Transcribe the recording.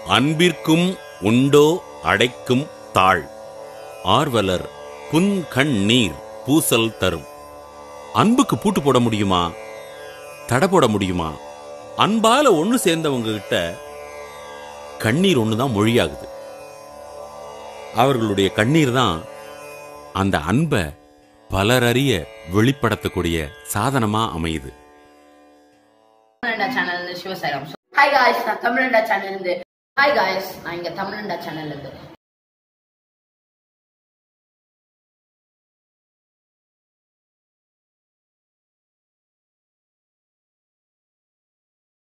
அன்பிற்கும் உண்டோ அடைக்கும் தாழ் ஆர்வலர் புன்கண் நீர் பூசல் தரும் அன்புக்கு பூட்டு போட முடியுமா தடை போட முடியுமா அன்பால ஒண்ணு சேர்ந்தவங்க கிட்ட கண்ணீர் ஒண்ணுதான் மொழியாகுது அவர்களுடைய கண்ணீர் தான் அந்த அன்பை பலரறிய வெளிப்படுத்தக்கூடிய சாதனமா அமையுது தமிழண்டா சேனல் சிவசாயிரம் ஹாய் காய்ஸ் நான் தமிழண்டா சேனல் இருந்து ஹாய் காய்ஸ் நான் இங்க தமிழண்டா சேனல்ல இருந்து